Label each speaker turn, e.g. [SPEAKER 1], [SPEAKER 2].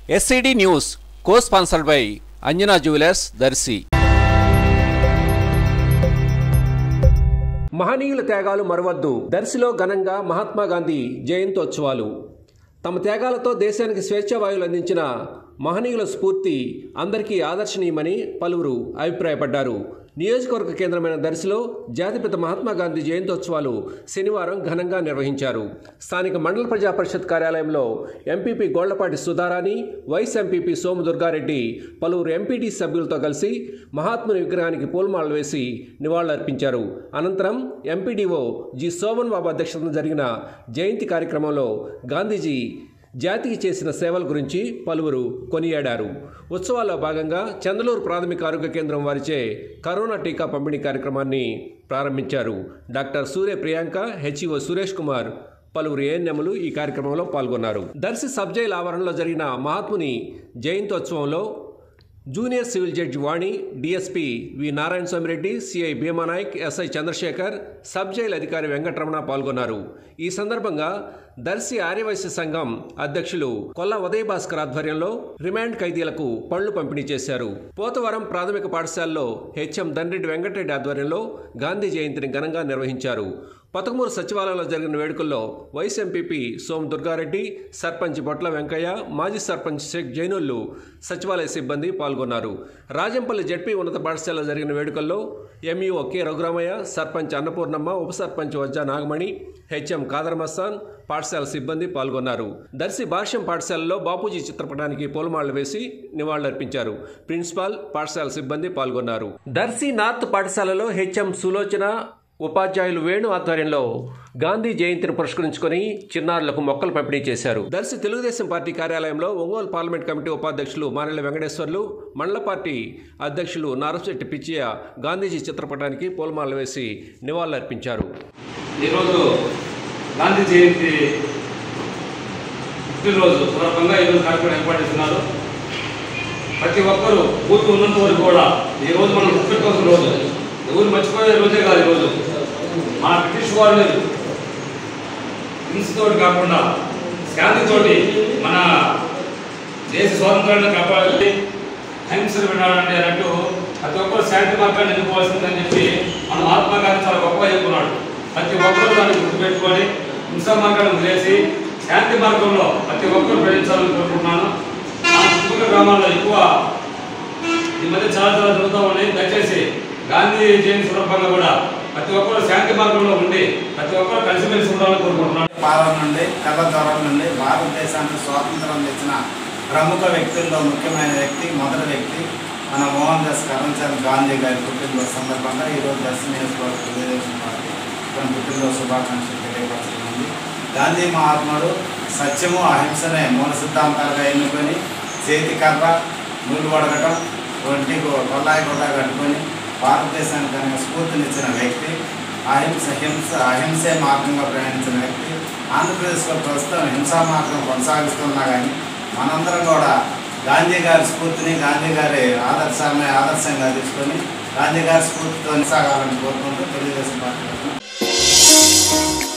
[SPEAKER 1] SCD news co sponsored by Anjana jewellers Darsi
[SPEAKER 2] మహనీయుల త్యాగాలు మరవద్దు దర్శిలో ఘనంగా మహాత్మా గాంధీ జయంతోత్సవాలు తమ త్యాగాలతో దేశానికి స్వేచ్ఛావాయువులు అందించిన మహనీయుల స్ఫూర్తి అందరికీ ఆదర్శనీయమని పలువురు అభిప్రాయపడ్డారు నియోజకవర్గ కేంద్రమైన దర్శిలో జాతిపిత మహాత్మా గాంధీ జయంతోత్సవాలు శనివారం ఘనంగా నిర్వహించారు స్థానిక మండల ప్రజా పరిషత్ కార్యాలయంలో MPP Gollapati Sudharani vice MPP Somu Durgareddy పలువురు ఎంపీటీ సభ్యులతో కలిసి మహాత్ముని విగ్రహానికి పూలమాలలు వేసి నివాళులర్పించారు అనంతరం ఎంపీడీఓ జి శోభన్ బాబు అధ్యక్షతన జరిగిన జయంతి కార్యక్రమంలో గాంధీజీ జాతికి చేసిన సేవల గురించి పలువురు కొనియాడారు ఉత్సవాల్లో భాగంగా చందలూరు ప్రాథమిక ఆరోగ్య కేంద్రం వారిచే కరోనా టీకా పంపిణీ కార్యక్రమాన్ని ప్రారంభించారు డాక్టర్ సూర్య ప్రియాంక హెచ్ఈఓ సురేష్ కుమార్ పలువురు ఏఎన్ఎంలు ఈ కార్యక్రమంలో పాల్గొన్నారు దర్శి సబ్ జైల్ ఆవరణలో జరిగిన మహాత్ముని జయంతోత్సవంలో junior civil judge Vani DSP V Narayana Swamireddy CI Bheemanayak SI Chandrasekhar sub jail అధికారి వెంకటరమణ పాల్గొన్నారు ఈ సందర్భంగా దర్శి ఆర్యవైశ్య సంఘం అధ్యక్షులు కొల్ల ఉదయ భాస్కర్ ఆధ్వర్యంలో రిమాండ్ ఖైదీలకు పళ్లు పంపిణీ చేశారు పోతవరం ప్రాథమిక పాఠశాలలో హెచ్ఎం దండ్రెడ్డి వెంకటరెడ్డి ఆధ్వర్యంలో గాంధీ జయంతిని ఘనంగా నిర్వహించారు పతకమూరు సచివాలయంలో జరిగిన వేడుకల్లో వైస్ ఎంపీపీ సోమ్ దుర్గారెడ్డి సర్పంచ్ బొట్ల వెంకయ్య మాజీ సర్పంచ్ షేక్ జైనుల్లు సచివాలయ సిబ్బంది పాల్గొన్నారు రాజంపల్లి జడ్పీ ఉన్నత పాఠశాలలో జరిగిన వేడుకల్లో ఎంఈఓ కె రఘురామయ్య సర్పంచ్ అన్నపూర్ణమ్మ ఉప సర్పంచ్ వజ్జా నాగమణి హెచ్ఎం కాదర్ మస్తాన్ పాఠశాల సిబ్బంది పాల్గొన్నారు దర్శి భాష్యం పాఠశాలలో బాపూజీ చిత్రపటానికి పూలమాలలు వేసి నివాళులర్పించారు ప్రిన్సిపాల్ పాఠశాల సిబ్బంది పాల్గొన్నారు దర్శి నార్త్ పాఠశాలలో హెచ్ఎం సులోచన ఉపాధ్యాయులు వేణు ఆధ్వర్యంలో గాంధీ జయంతిని పురస్కరించుకొని చిన్నారులకు మొక్కలు పంపిణీ చేశారు దర్శి తెలుగుదేశం పార్టీ కార్యాలయంలో ఒంగోలు పార్లమెంట్ కమిటీ ఉపాధ్యక్షులు మారెళ్ల వెంకటేశ్వర్లు మండల పార్టీ అధ్యక్షులు నారశెట్టి పిచ్చయ్య గాంధీజీ చిత్రపటానికి పూలమాలలు వేసి నివాళులర్పించారు
[SPEAKER 3] ఈరోజు గాంధీ జయంతి పుట్టినరోజు సందర్భంగా ఈరోజు కార్యక్రమం ఏర్పాటు చేస్తున్నారు ప్రతి ఒక్కరూ బూత్ ఉన్నంత వరకు కూడా ఈ రోజు మనం గుర్తుపెట్టుకోవాల్సిన రోజు ఎవరు మర్చిపోయే రోజే కాదు ఈరోజు మన బ్రిటిష్ వాళ్ళు హింసతోటి కాకుండా శాంతితోటి మన దేశ స్వాతంత్రాన్ని కాపాడాలి అహింసను వినాలంటే అన్నట్టు ప్రతి ఒక్కరు శాంతి మార్గాన్ని ఎన్నుకోవాల్సిందని చెప్పి మన మహాత్మా గాంధీ చాలా గొప్పగా చెప్పుకున్నాడు ప్రతి ఒక్కరు దాన్ని గుర్తుపెట్టుకొని హింసా మార్గాన్ని వదిలేసి శాంతి మార్గంలో ప్రతి ఒక్కరు ప్రయాణించాలని కోరుకుంటున్నాను మా చుట్టుపక్కల గ్రామాల్లో ఎక్కువ ఈ మధ్య చాలా చాలా జరుగుతూ ఉన్నాయి దయచేసి గాంధీ జయంతి సందర్భంగా కూడా ప్రతి ఒక్కరు శాంతి మార్గంలో ఉండి ప్రతి ఒక్కరు కలిసిమెలిసి ఉండాలని కోరుకుంటున్నాను
[SPEAKER 4] పాలన నుండి కళ్ళ దూరం నుండి భారతదేశానికి స్వాతంత్రం తెచ్చిన ప్రముఖ వ్యక్తుల్లో ముఖ్యమైన వ్యక్తి మొదటి వ్యక్తి మన మోహన్ దాస్ కరంచంద్ గాంధీ గారి పుట్టినరోజు సందర్భంగా ఈరోజు దర్శన నియోజకవర్గ తెలుగుదేశం పార్టీ తన పుట్టినరోజు శుభాకాంక్షలు తెలియపరుచుకుంది గాంధీ మహాత్ముడు సత్యము అహింసనే మూల సిద్ధాంతాలుగా ఎన్నుకొని చేతి కర్ర నూలు వడగటం ఒంటి కొల్లాయి కొల్లా కట్టుకొని భారతదేశానికి అనేక స్ఫూర్తినిచ్చిన వ్యక్తి అహింస హింస అహింసే మార్గంగా ప్రయాణించిన వ్యక్తి ఆంధ్రప్రదేశ్లో ప్రస్తుతం హింసా మార్గం కొనసాగిస్తున్నా కానీ మనందరం కూడా గాంధీ గారి స్ఫూర్తిని గాంధీ గారి ఆదర్శాన్ని ఆదర్శంగా తీసుకొని గాంధీ గారి స్ఫూర్తితో సాగాలని కోరుకుంటూ తెలుగుదేశం పార్టీ తరఫున